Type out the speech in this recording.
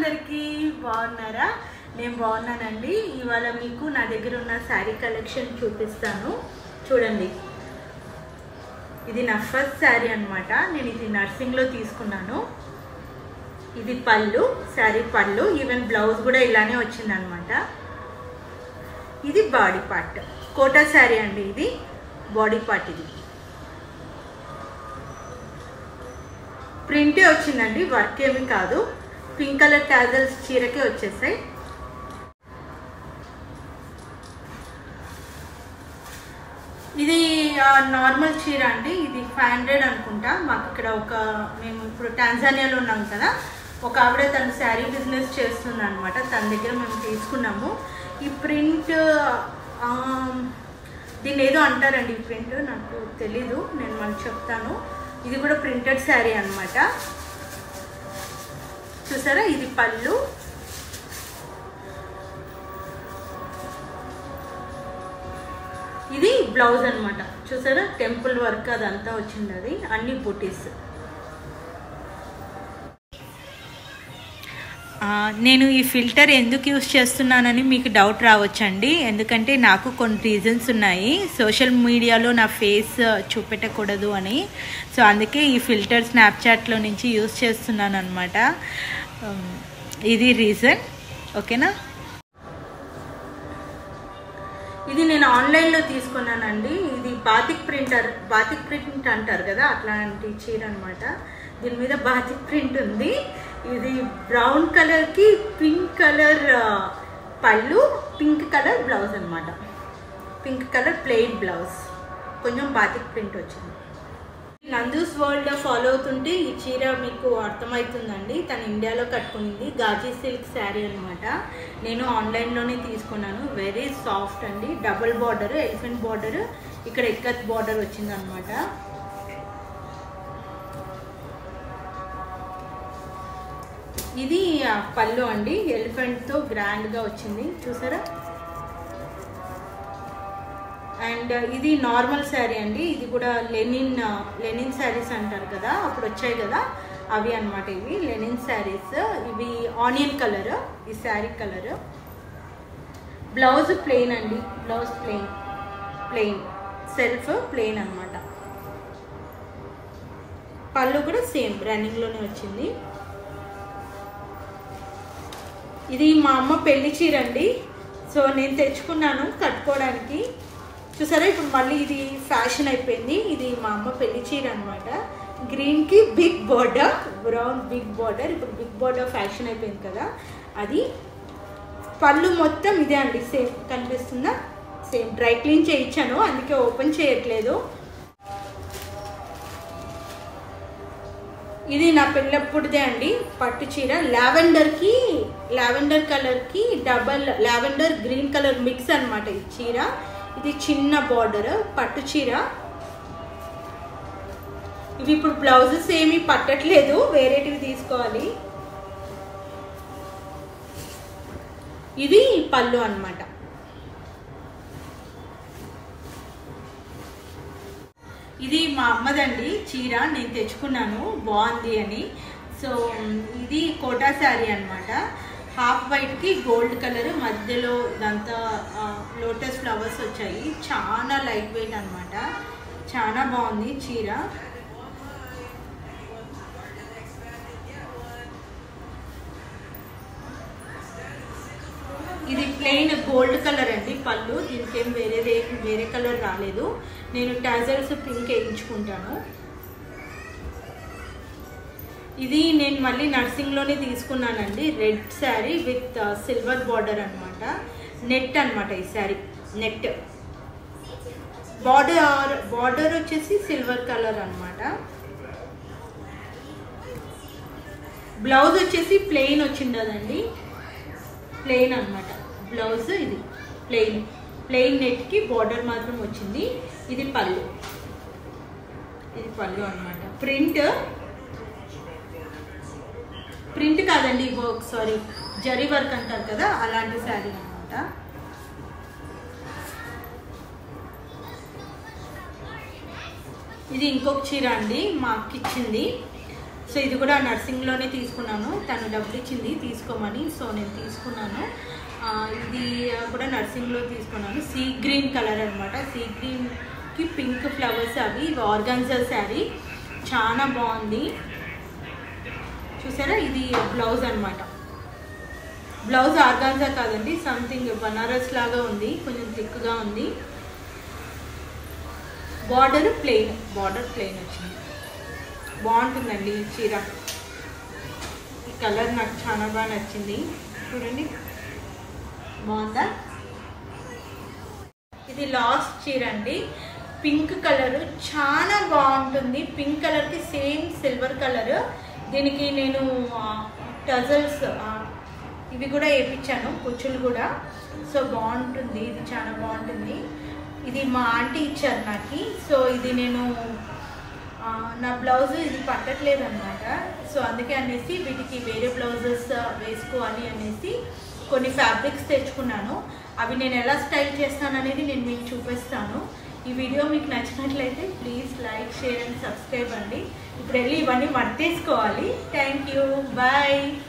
అందరికీ బాగున్నారా నేను బాగున్నానండి ఇవాళ మీకు నా దగ్గర ఉన్న శారీ కలెక్షన్ చూపిస్తాను చూడండి ఇది నా ఫస్ట్ శారీ అనమాట నేను ఇది నర్సింగ్లో తీసుకున్నాను ఇది పళ్ళు శారీ పళ్ళు ఈవెన్ బ్లౌజ్ కూడా ఇలానే వచ్చిందనమాట ఇది బాడీ పార్ట్ కోటా శారీ అండి ఇది బాడీ పార్ట్ ఇది ప్రింటే వచ్చిందండి వర్క్ ఏమి కాదు పింక్ కలర్ ట్యాజల్స్ చీరకే వచ్చేసాయి ఇది నార్మల్ చీర అండి ఇది ఫైవ్ హండ్రెడ్ అనుకుంటా మాకు ఇక్కడ ఒక మేము ఇప్పుడు టాంజానియాలో ఉన్నాం కదా ఒక ఆవిడ తన శారీ బిజినెస్ చేస్తుంది అనమాట తన దగ్గర మేము తీసుకున్నాము ఈ ప్రింట్ దీన్ని ఏదో అంటారండి ఈ ప్రింట్ నాకు తెలీదు నేను మళ్ళీ చెప్తాను ఇది కూడా ప్రింటెడ్ శారీ అనమాట చూసారా ఇది పళ్ళు ఇది బ్లౌజ్ అనమాట చూసారా టెంపుల్ వర్క్ అదంతా వచ్చింది అది అన్ని బుటీస్ నేను ఈ ఫిల్టర్ ఎందుకు యూస్ చేస్తున్నానని మీకు డౌట్ రావచ్చండి ఎందుకంటే నాకు కొన్ని రీజన్స్ ఉన్నాయి సోషల్ మీడియాలో నా ఫేస్ చూపెట్టకూడదు అని సో అందుకే ఈ ఫిల్టర్ స్నాప్చాట్లో నుంచి యూస్ చేస్తున్నాను అనమాట ఇది రీజన్ ఓకేనా ఇది నేను ఆన్లైన్లో తీసుకున్నానండి ఇది బాతిక్ ప్రింటర్ బాతిక్ ప్రింట్ అంటారు కదా అట్లాంటి చీర అనమాట దీని మీద బాతిక్ ప్రింట్ ఉంది ఇది బ్రౌన్ కలర్కి పింక్ కలర్ పళ్ళు పింక్ కలర్ బ్లౌజ్ అనమాట పింక్ కలర్ ప్లెయిన్ బ్లౌజ్ కొంచెం బాతిక్ ప్రింట్ వచ్చింది నందూస్ వరల్డ్ ఫాలో అవుతుంటే ఈ చీర మీకు అర్థమవుతుందండి తను ఇండియాలో కట్టుకునింది గాజీ సిల్క్ శారీ అనమాట నేను ఆన్లైన్లోనే తీసుకున్నాను వెరీ సాఫ్ట్ అండి డబుల్ బార్డర్ ఎలిఫెంట్ బార్డర్ ఇక్కడ ఎక్కత్ బార్డర్ వచ్చింది అనమాట ఇది పళ్ళు అండి ఎలిఫెంట్తో గ్రాండ్గా వచ్చింది చూసారా అండ్ ఇది నార్మల్ శారీ అండి ఇది కూడా లెనిన్ లెనిన్ శారీస్ అంటారు కదా అప్పుడు వచ్చాయి కదా అవి అనమాట ఇవి లెనిన్ శారీస్ ఇవి ఆనియన్ కలర్ ఈ శారీ కలర్ బ్లౌజ్ ప్లెయిన్ అండి blouse plain plain self plain అనమాట పళ్ళు కూడా సేమ్ రన్నింగ్లోనే వచ్చింది ఇది మా అమ్మ పెళ్లి చీర అండి సో నేను తెచ్చుకున్నాను కట్టుకోవడానికి చూసారా ఇప్పుడు మళ్ళీ ఇది ఫ్యాషన్ అయిపోయింది ఇది మా అమ్మ పెళ్లి చీర అనమాట గ్రీన్కి big border brown big border ఇప్పుడు బిగ్ బార్డర్ ఫ్యాషన్ అయిపోయింది కదా అది పళ్ళు మొత్తం ఇదే అండి సేమ్ కనిపిస్తుందా సేమ్ డ్రై క్లీన్ చేయించాను అందుకే ఓపెన్ చేయట్లేదు ఇది నా పెళ్ళప్పుడుదే అండి పట్టు చీర లావెండర్కి లావెండర్ కలర్కి double lavender green colour mix అనమాట ఈ చీర ఇది చిన్న బార్డర్ పట్టు చీర ఇవి ఇప్పుడు బ్లౌజెస్ ఏమీ పట్టట్లేదు వేరేటివి తీసుకోవాలి ఇది పళ్ళు అనమాట ఇది మా అమ్మదండి చీర నేను తెచ్చుకున్నాను బాగుంది అని సో ఇది కోటా శారీ అనమాట హాఫ్ వైట్కి గోల్డ్ కలర్ మధ్యలో ఇదంతా లోటస్ ఫ్లవర్స్ వచ్చాయి చాలా లైట్ వెయిట్ అనమాట చాలా బాగుంది చీర ఇది ప్లెయిన్ గోల్డ్ కలర్ అండి పళ్ళు దీనికి ఏం వేరేది వేరే కలర్ రాలేదు నేను టాజల్స్ పింక్ వేయించుకుంటాను ఇది నేను మళ్ళీ నర్సింగ్లోనే తీసుకున్నానండి red sari with silver border అనమాట నెట్ అనమాట ఈ శారీ నెట్ బార్డర్ బార్డర్ వచ్చేసి సిల్వర్ కలర్ అనమాట బ్లౌజ్ వచ్చేసి ప్లెయిన్ వచ్చిండదండి ప్లెయిన్ అనమాట బ్లౌజ్ ఇది ప్లెయిన్ ప్లెయిన్ నెట్కి బార్డర్ మాత్రం వచ్చింది ఇది పళ్ళు ఇది పళ్ళు అనమాట ప్రింట్ ప్రింట్ కాదండి వర్క్ సారీ జరీ వర్క్ అంటారు కదా అలాంటి శారీ అనమాట ఇది ఇంకొక చీర అండి మా అక్క ఇచ్చింది సో ఇది కూడా నర్సింగ్లోనే తీసుకున్నాను తను డబ్బులు ఇచ్చింది తీసుకోమని సో నేను తీసుకున్నాను ఆ, ఇది కూడా నర్సింగ్లో తీసుకున్నాను సీ గ్రీన్ కలర్ అనమాట సీ గ్రీన్కి పింక్ ఫ్లవర్స్ అవి ఇవి ఆర్గాన్జా శారీ చాలా బాగుంది చూసారా ఇది బ్లౌజ్ అన్నమాట బ్లౌజ్ ఆర్గాన్జా కాదండి సంథింగ్ బనారస్ లాగా ఉంది కొంచెం థిక్గా ఉంది బార్డర్ ప్లెయిన్ బార్డర్ ప్లెయిన్ వచ్చింది బాగుంటుందండి ఈ చీర ఈ కలర్ నాకు చాలా బాగా నచ్చింది చూడండి బాగుందా ఇది లాస్ట్ చీర అండి పింక్ కలర్ చాలా బాగుంటుంది పింక్ కలర్కి సేమ్ సిల్వర్ కలర్ దీనికి నేను టజల్స్ ఇవి కూడా వేయించాను కుచ్చులు కూడా సో బాగుంటుంది ఇది చాలా బాగుంటుంది ఇది మా ఆంటీ ఇచ్చారు నాకు సో ఇది నేను ఆ, నా బ్లౌజ్ ఇది పట్టట్లేదు అనమాట సో అందుకే అనేసి వీటికి వేరే బ్లౌజెస్ వేసుకోవాలి అనేసి కొన్ని ఫ్యాబ్రిక్స్ తెచ్చుకున్నాను అవి నేను ఎలా స్టైల్ చేస్తాను అనేది నేను మీకు చూపిస్తాను ఈ వీడియో మీకు నచ్చినట్లయితే please like share and subscribe అండి ఇప్పుడు వెళ్ళి ఇవన్నీ మర్తేసుకోవాలి థ్యాంక్ యూ బాయ్